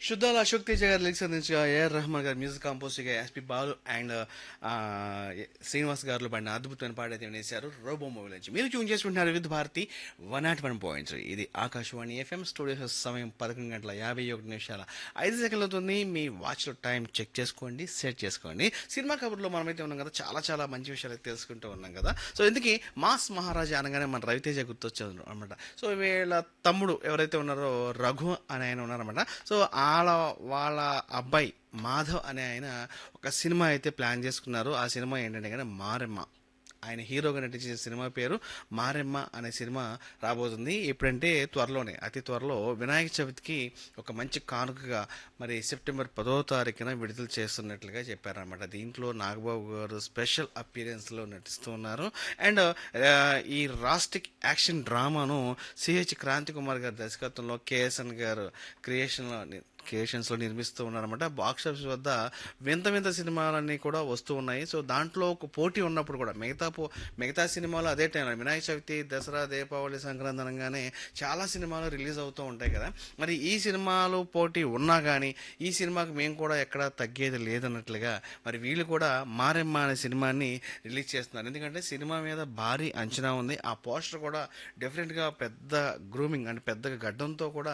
శుద్ధాల అశోక్ తేజ గారు లిరిక్స్ అందించగా ఏఆర్ రెహమాన్ గారు మ్యూజిక్ కాంపోజ్గా ఎస్పి బాలు అండ్ ఆ, శ్రీనివాస్ గారు పడిన అద్భుతమైన పాట అయితే వేశారు రోబో మూవీ నుంచి మీరు ట్యూన్ చేసుకుంటున్నారు with Bharati one nought one point ఇది ఆకాశవాణి ఎఫ్ఎం స్టూడియో సమయం పదకొండు గంటల యాభై ఒకటి నిమిషాల ఐదు సెకండ్లు అవుతుంది మీ వాచ్లో టైం చెక్ చేసుకోండి సెట్ చేసుకోండి సినిమా కబుర్లో మనమైతే ఉన్నాం కదా చాలా చాలా మంచి విషయాలు అయితే తెలుసుకుంటూ ఉన్నాం కదా సో ఎందుకు మాస్ మహారాజా అనగానే మన రవితేజ గుర్తొచ్చారు అనమాట సో వీళ్ళ తమ్ముడు ఎవరైతే ఉన్నారో రఘు అని ఆయన ఉన్నారన్నమాట సో వాళ్ళ వాళ్ళ అబ్బాయి మాధవ్ అనే ఆయన ఒక సినిమా అయితే ప్లాన్ చేసుకున్నారు ఆ సినిమా ఏంటంటే కానీ మారెమ్మ ఆయన హీరోగా నటించిన సినిమా పేరు మారెమ్మ అనే సినిమా రాబోతుంది ఎప్పుడంటే త్వరలోనే అతి త్వరలో వినాయక చవితికి ఒక మంచి కానుకగా మరి సెప్టెంబర్ పదో తారీఖున విడుదల చేస్తున్నట్లుగా చెప్పారనమాట దీంట్లో నాగబాబు గారు స్పెషల్ అపీరెన్స్లో నటిస్తూ ఉన్నారు అండ్ ఈ రాస్టిక్ యాక్షన్ డ్రామాను సిహెచ్ క్రాంతి కుమార్ గారి దర్శకత్వంలో కేఎస్ఎన్ గారు క్రియేషన్లో క్రియేషన్స్లో నిర్మిస్తూ ఉన్నారన్నమాట బాక్స్ ఆఫీస్ వద్ద వింత వింత సినిమాలన్నీ కూడా వస్తూ ఉన్నాయి సో దాంట్లో ఒక పోటీ ఉన్నప్పుడు కూడా మిగతా పో మిగతా సినిమాలు అదే టైంలో వినాయక చవితి దసరా దీపావళి సంక్రాంతి అనగానే చాలా సినిమాలు రిలీజ్ అవుతూ ఉంటాయి కదా మరి ఈ సినిమాలు పోటీ ఉన్నా కానీ ఈ సినిమాకి మేము కూడా ఎక్కడా తగ్గేది లేదన్నట్లుగా మరి వీళ్ళు కూడా మారెమ్మ అనే సినిమాని రిలీజ్ చేస్తున్నారు ఎందుకంటే సినిమా మీద భారీ అంచనా ఉంది ఆ పోస్టర్ కూడా డెఫినెట్గా పెద్ద గ్రూమింగ్ అంటే పెద్దగా గడ్డంతో కూడా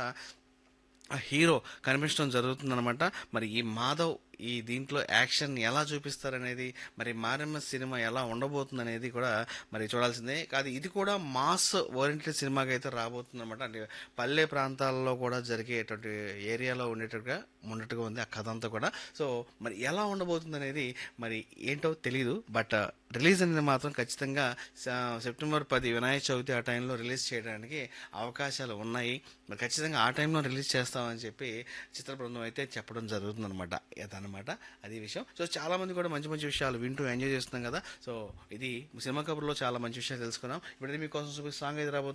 ఆ హీరో కనిపించడం జరుగుతుందనమాట మరి ఈ మాధవ్ ఈ దీంట్లో యాక్షన్ ఎలా చూపిస్తారనేది మరి మారెమ్మ సినిమా ఎలా ఉండబోతుంది అనేది కూడా మరి చూడాల్సిందే కాదు ఇది కూడా మాస్ ఓరియంటెడ్ సినిమాగా అయితే రాబోతుంది అనమాట అంటే పల్లె ప్రాంతాల్లో కూడా జరిగేటువంటి ఏరియాలో ఉండేటట్టుగా ఉన్నట్టుగా ఉంది ఆ కథ అంతా కూడా సో మరి ఎలా ఉండబోతుంది అనేది మరి ఏంటో తెలియదు బట్ రిలీజ్ అనేది మాత్రం ఖచ్చితంగా స- సెప్టెంబర్ పది వినాయక చవితి ఆ టైంలో రిలీజ్ చేయడానికి అవకాశాలు ఉన్నాయి మరి ఖచ్చితంగా ఆ టైంలో రిలీజ్ చేస్తామని చెప్పి చిత్ర బృందం అయితే చెప్పడం జరుగుతుందన్నమాట అదనమాట అది విషయం సో చాలా మంది కూడా మంచి మంచి విషయాలు వింటూ ఎంజాయ్ చేస్తున్నాం కదా సో ఇది సినిమా కబుర్లో చాలా మంచి విషయాలు తెలుసుకున్నాం ఇప్పుడు మీకోసం చూపి సాంగ్ అయితే రాబోతుంది